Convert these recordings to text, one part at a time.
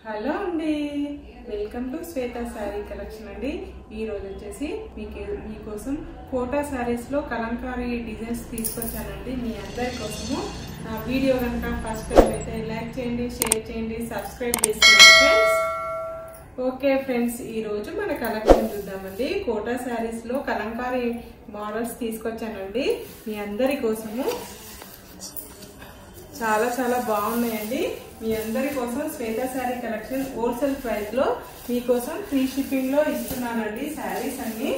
hello అండి welcome to Shweta sari collection అండి ఈ రోజు వచ్చేసి మీకు మీకోసం కోటా శారీస్ లో కలంకారీ డిజైన్స్ తీసుకొచ్చానండి మీ అందరి కోసము నా వీడియో కనుక ఫస్ట్ టైం అయితే లైక్ చేయండి షేర్ చేయండి సబ్స్క్రైబ్ చేసుకోండి ఫ్రెండ్స్ ఓకే ఫ్రెండ్స్ ఈ రోజు మన కలెక్షన్ చూద్దామండి కోటా శారీస్ లో కలంకారీ మోడల్స్ తీసుకొచ్చానండి మీ అందరి కోసము చాలా చాలా బాగున్నాయండి మీ అందరి కోసం Shweta sari collection wholesale price లో మీకోసం ఫ్రీ షిప్పింగ్ లో ఇస్తున్నానండి శారీస్ అన్ని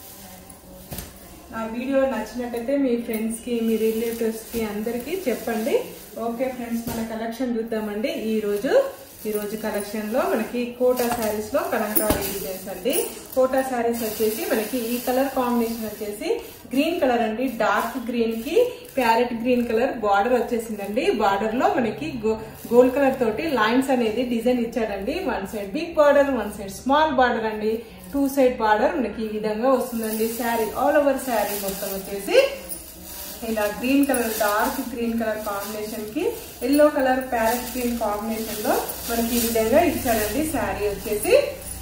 నా వీడియో నచ్చినట్టయితే మీ ఫ్రెండ్స్ కి మీ రిలేటివ్స్ కి అందరికి చెప్పండి ఓకే ఫ్రెండ్స్ మన కలెక్షన్ చూద్దామండి ఈ రోజు ఈ రోజు కలెక్షన్ లో మనకి కోటా శారీస్ లో కలంకారీ డిజైన్స్ అండి కోటా శారీస్ వచ్చేసి మనకి ఈ కలర్ కాంబినేషన్ వచ్చేసి గ్రీన్ కలర్ అండి డార్క్ గ్రీన్ కి ప్యారెట్ గ్రీన్ కలర్ బార్డర్ వచ్చేసిందండి బార్డర్ లో మనకి గోల్డ్ కలర్ తోటి లైన్స్ అనేది డిజైన్ ఇచ్చాడండి one side big border one side small border అండి టూ సైడ్ బార్డర్ మనకి ఈ విధంగా వస్తుందండి శారీ ఆల్ ఓవర్ శారీ మొత్తం వచ్చేసి ఇలా green colour dark green colour combination కి yellow colour parrot green combination లో మనకి ఈ విధంగా ఇచ్చాడండి శారీ వచ్చేసి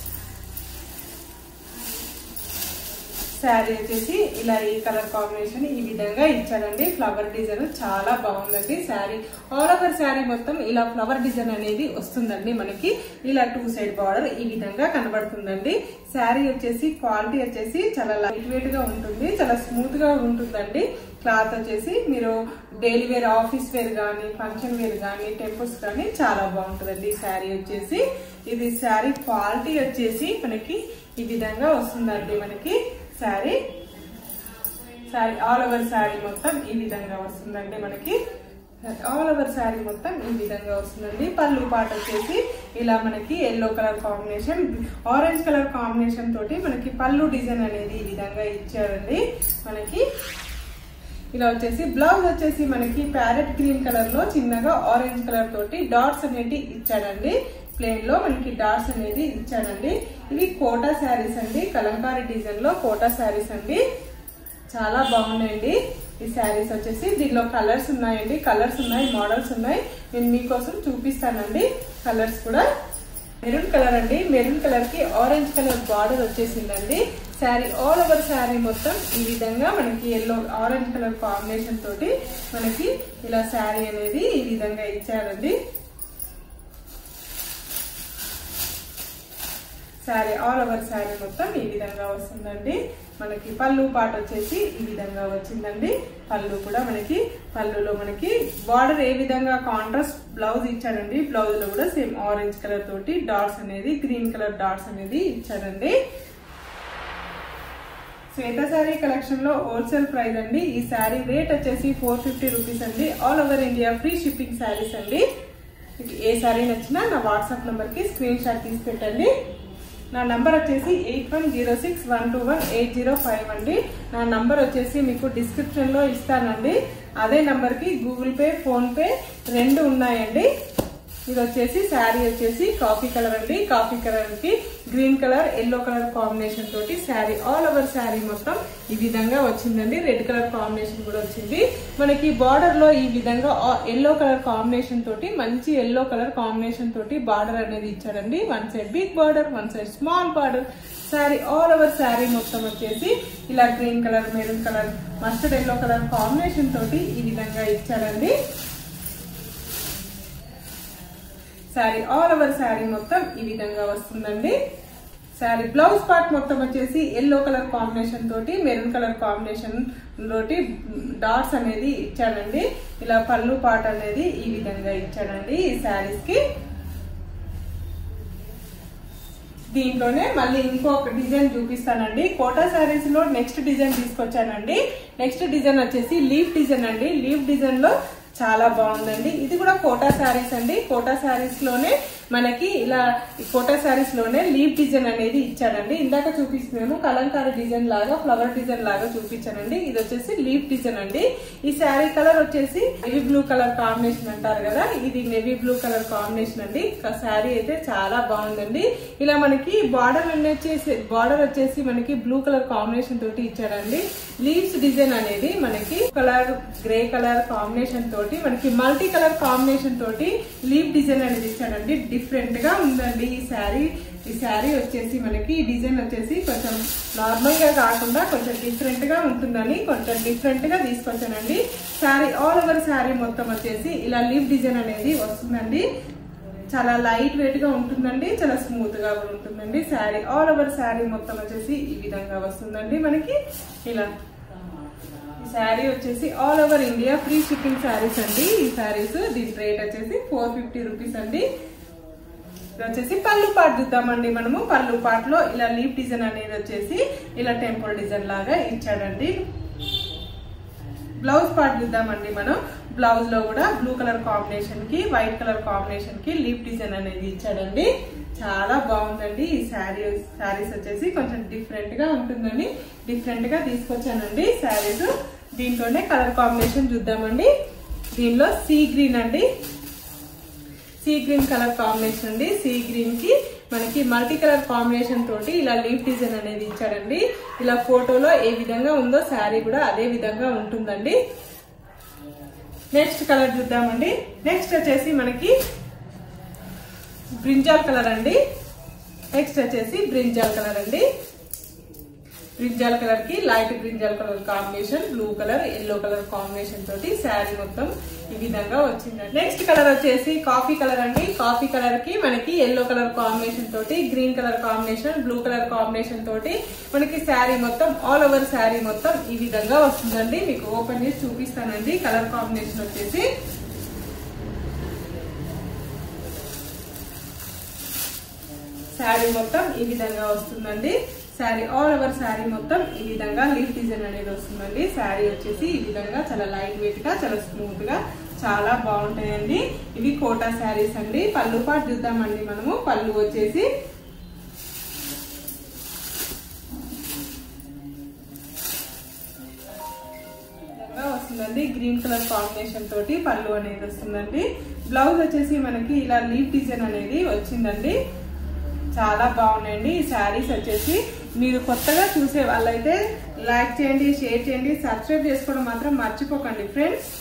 శారీ వచ్చేసి ఇలా ఈ కలర్ కాంబినేషన్ ఈ విధంగా ఇచ్చాడండి ఫ్లవర్ డిజైన్ చాలా బాగుందండి శారీ ఆల్ ఓవర్ శారీ మొత్తం ఇలా ఫ్లవర్ డిజైన్ అనేది వస్తుందండి మనకి ఇలా టూ సైడ్ బార్డర్ ఈ విధంగా కనబడుతుందండి శారీ వచ్చేసి క్వాలిటీ వచ్చేసి చాలా లైట్ వెయిట్ గా ఉంటుంది చాలా స్మూత్ గా ఉంటుందండి క్లాత్ వచ్చేసి మీరు డైలీ వేర్ ఆఫీస్ వేర్ కానీ ఫంక్షన్ వేర్ కానీ టెంపుల్స్ కానీ చాలా బాగుంటుందండి ఈ శారీ వచ్చేసి ఇది శారీ క్వాలిటీ వచ్చేసి మనకి ఈ విధంగా వస్తుందండి మనకి sari sari all over sari మొత్తం ఈ విధంగా వస్తుందండి మనకి ఆల్ ఓవర్ శారీ మొత్తం ఈ విధంగా వస్తుందండి పళ్ళు పాట వచ్చేసి ఇలా మనకి yellow colour combination orange colour combination తోటి మనకి పళ్ళు డిజైన్ అనేది ఈ విధంగా ఇచ్చారండి మనకి ఇలా వచ్చేసి బ్లౌజ్ వచ్చేసి మనకి ప్యారెట్ గ్రీన్ కలర్ లో చిన్నగా ఆరెంజ్ కలర్ తోటి డాట్స్ అనేది ఇచ్చాడండి ప్లేన్ లో మనకి డాట్స్ అనేది ఇచ్చాడండి ఇవి కోటా శారీస్ అండి కలంకారీ డిజైన్ లో కోటా శారీస్ అండి చాలా బాగున్నాయండి ఈ శారీస్ వచ్చేసి దీనిలో కలర్స్ ఉన్నాయండి కలర్స్ ఉన్నాయి మోడల్స్ ఉన్నాయి నేను మీకోసం చూపిస్తానండి కలర్స్ కూడా మెరూన్ కలర్ అండి మెరూన్ కలర్ కి ఆరెంజ్ కలర్ బార్డర్ వచ్చేసిందండి శారీ ఆల్ ఓవర్ శారీ మొత్తం ఈ విధంగా మనకి ఎల్లో ఆరెంజ్ కలర్ కాంబినేషన్ తోటి మనకి ఇలా శారీ అనేది ఈ విధంగా ఇచ్చారండి శారీ ఆల్ ఓవర్ శారీ మొత్తం ఈ విధంగా వస్తుందండి మనకి పళ్ళు పాట వచ్చేసి ఈ విధంగా వచ్చిందండి పళ్ళు కూడా మనకి పళ్ళులో మనకి బార్డర్ ఏ విధంగా కాంట్రాస్ట్ బ్లౌజ్ ఇచ్చాడండి బ్లౌజ్ లో కూడా సేమ్ ఆరెంజ్ కలర్ తోటి డాట్స్ అనేది గ్రీన్ కలర్ డాట్స్ అనేది ఇచ్చాడండి శ్వేత శారీ కలెక్షన్ లో హోల్సేల్ ప్రైస్ అండి ఈ శారీ రేట్ వచ్చేసి ఫోర్ ఫిఫ్టీ రూపీస్ అండి all over India free shipping saris అండి మీకు ఏ శారీ నచ్చినా నా వాట్సాప్ నంబర్ కి స్క్రీన్ షాట్ తీసి పెట్టండి నా నంబర్ వచ్చేసి eight one zero six one two one eight zero five అండి నా నంబర్ వచ్చేసి మీకు డిస్క్రిప్షన్ లో ఇస్తానండి అదే నంబర్ కి గూగుల్ పే ఫోన్ పే రెండు ఉన్నాయండి ఇది వచ్చేసి శారీ వచ్చేసి కాఫీ కలర్ అండి కాఫీ కలర్ కి green colour yellow colour combination తోటి శారీ ఆల్ ఓవర్ శారీ మొత్తం ఈ విధంగా వచ్చిందండి రెడ్ కలర్ కాంబినేషన్ కూడా వచ్చింది మనకి బార్డర్ లో ఈ విధంగా ఎల్లో కలర్ కాంబినేషన్ తోటి మంచి ఎల్లో కలర్ కాంబినేషన్ తోటి బార్డర్ అనేది ఇచ్చాడండి one side big border one side small border sari all over sari మొత్తం వచ్చేసి ఇలా green colour maroon colour mustard yellow colour combination తోటి ఈ విధంగా ఇచ్చాడండి శారీ ఆల్ ఓవర్ శారీ మొత్తం ఈ విధంగా వస్తుందండి శారీ బ్లౌజ్ పార్ట్ మొత్తం వచ్చేసి ఎల్లో కలర్ కాంబినేషన్ తోటి మెరూన్ కలర్ కాంబినేషన్ తోటి డాట్స్ అనేది ఇచ్చాడండి ఇలా పళ్ళు పార్ట్ అనేది ఈ విధంగా ఇచ్చాడండి ఈ శారీస్ కి దీంట్లోనే మళ్ళీ ఇంకొక డిజైన్ చూపిస్తానండి కోటా శారీస్ లో నెక్స్ట్ డిజైన్ తీసుకొచ్చానండి నెక్స్ట్ డిజైన్ వచ్చేసి లీఫ్ డిజైన్ అండి లీఫ్ డిజైన్ లో చాలా బాగుందండి ఇది కూడా కోటా శారీస్ అండి కోటా శారీస్ లోనే మనకి ఇలా కోటా శారీస్ లోనే లీఫ్ డిజైన్ అనేది ఇచ్చాడండి ఇందాక చూపిస్తున్నాను కలంకారీ డిజైన్ లాగా ఫ్లవర్ డిజైన్ లాగా చూపించానండి ఇది వచ్చేసి లీఫ్ డిజైన్ అండి ఈ శారీ కలర్ వచ్చేసి నెవీ బ్లూ కలర్ కాంబినేషన్ అంటారు కదా ఇది నెవీ బ్లూ కలర్ కాంబినేషన్ అండి శారీ అయితే చాలా బాగుందండి ఇలా మనకి బార్డర్ వచ్చేసి బార్డర్ వచ్చేసి మనకి బ్లూ కలర్ కాంబినేషన్ తోటి ఇచ్చాడండి లీవ్స్ డిజైన్ అనేది మనకి కలర్ గ్రే కలర్ కాంబినేషన్ తోటి తోటి మనకి మల్టీ కలర్ కాంబినేషన్ తోటి లీప్ డిజైన్ అనేది ఇచ్చాడండి డిఫరెంట్ గా ఉందండి ఈ శారీ ఈ శారీ వచ్చేసి మనకి ఈ డిజైన్ వచ్చేసి కొంచెం నార్మల్ గా కాకుండా కొంచెం డిఫరెంట్ గా ఉంటుందని కొంచెం డిఫరెంట్ గా తీసుకొచ్చానండి శారీ ఆల్ ఓవర్ శారీ మొత్తం వచ్చేసి ఇలా లీప్ డిజైన్ అనేది వస్తుందండి చాలా లైట్ వెయిట్ గా ఉంటుందండి చాలా స్మూత్ గా కూడా ఉంటుందండి శారీ ఆల్ ఓవర్ శారీ మొత్తం వచ్చేసి ఈ విధంగా వస్తుందండి మనకి ఇలా ఈ శారీ వచ్చేసి all over India free shipping saris అండి ఈ శారీస్ దీని రేట్ వచ్చేసి ఫోర్ ఫిఫ్టీ రూపీస్ అండి ఇది వచ్చేసి పళ్ళు పాటు చూద్దామండి మనము పళ్ళు పాటలో ఇలా లీఫ్ డిజైన్ అనేది వచ్చేసి ఇలా టెంపుల్ డిజైన్ లాగా ఇచ్చాడండి బ్లౌజ్ పార్ట్ చూద్దామండి మనం బ్లౌజ్ లో కూడా బ్లూ కలర్ కాంబినేషన్ కి వైట్ కలర్ కాంబినేషన్ కి లీఫ్ డిజైన్ అనేది ఇచ్చాడండి చాలా బాగుందండి ఈ శారీ శారీస్ వచ్చేసి కొంచెం డిఫరెంట్ గా ఉంటుందండి డిఫరెంట్ గా తీసుకొచ్చానండి శారీస్ దీంట్లోనే కలర్ కాంబినేషన్ చూద్దామండి దీనిలో సీ గ్రీన్ అండి సీ గ్రీన్ కలర్ కాంబినేషన్ అండి సీ గ్రీన్ కి మనకి మల్టీ కలర్ కాంబినేషన్ తోటి ఇలా లీఫ్ డిజైన్ అనేది ఇచ్చాడండి ఇలా ఫోటోలో ఏ విధంగా ఉందో శారీ కూడా అదే విధంగా ఉంటుందండి నెక్స్ట్ కలర్ చూద్దామండి నెక్స్ట్ వచ్చేసి మనకి బ్రింజాల్ కలర్ అండి నెక్స్ట్ వచ్చేసి బ్రింజాల్ కలర్ అండి బ్రింజాల్ కలర్ కి light brinjal colour combination blue colour yellow colour combination తోటి శారీ మొత్తం ఈ విధంగా వచ్చిందండి నెక్స్ట్ కలర్ వచ్చేసి కాఫీ కలర్ అండి కాఫీ కలర్ కి మనకి ఎల్లో కలర్ కాంబినేషన్ తోటి green colour combination blue colour combination తోటి మనకి శారీ మొత్తం ఆల్ ఓవర్ శారీ మొత్తం ఈ విధంగా వస్తుందండి మీకు ఓపెన్ చేసి చూపిస్తానండి కలర్ కాంబినేషన్ వచ్చేసి శారీ మొత్తం ఈ విధంగా వస్తుందండి శారీ ఆల్ ఓవర్ శారీ మొత్తం ఈ విధంగా లీఫ్ డిజైన్ అనేది వస్తుందండి శారీ వచ్చేసి ఈ విధంగా చాలా లైట్ వెయిట్ గా చాలా స్మూత్ గా చాలా బాగుంటాయండి ఇవి కోటా శారీస్ అండి పళ్ళు పాటు చూద్దామండి మనము పళ్ళు వచ్చేసి విధంగా వస్తుందండి గ్రీన్ కలర్ కాంబినేషన్ తోటి పళ్ళు అనేది వస్తుందండి బ్లౌజ్ వచ్చేసి మనకి ఇలా లీఫ్ డిజైన్ అనేది వచ్చిందండి చాలా బాగున్నాయండి ఈ శారీస్ వచ్చేసి మీరు కొత్తగా చూసే వాళ్ళైతే లైక్ చేయండి షేర్ చేయండి సబ్స్క్రైబ్ చేసుకోవడం మాత్రం మర్చిపోకండి ఫ్రెండ్స్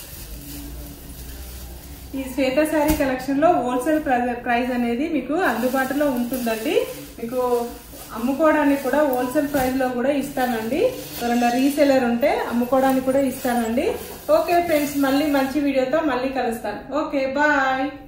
ఈ శ్వేత శారీ కలెక్షన్ లో హోల్సేల్ ప్రైస్ అనేది మీకు అందుబాటులో ఉంటుందండి మీకు అమ్ముకోవడానికి కూడా హోల్సేల్ ప్రైస్ లో కూడా ఇస్తానండి ఎవరైనా రీసేలర్ ఉంటే అమ్ముకోవడానికి కూడా ఇస్తానండి ఓకే ఫ్రెండ్స్ మళ్ళీ మంచి వీడియోతో మళ్ళీ కలుస్తాను ఓకే బాయ్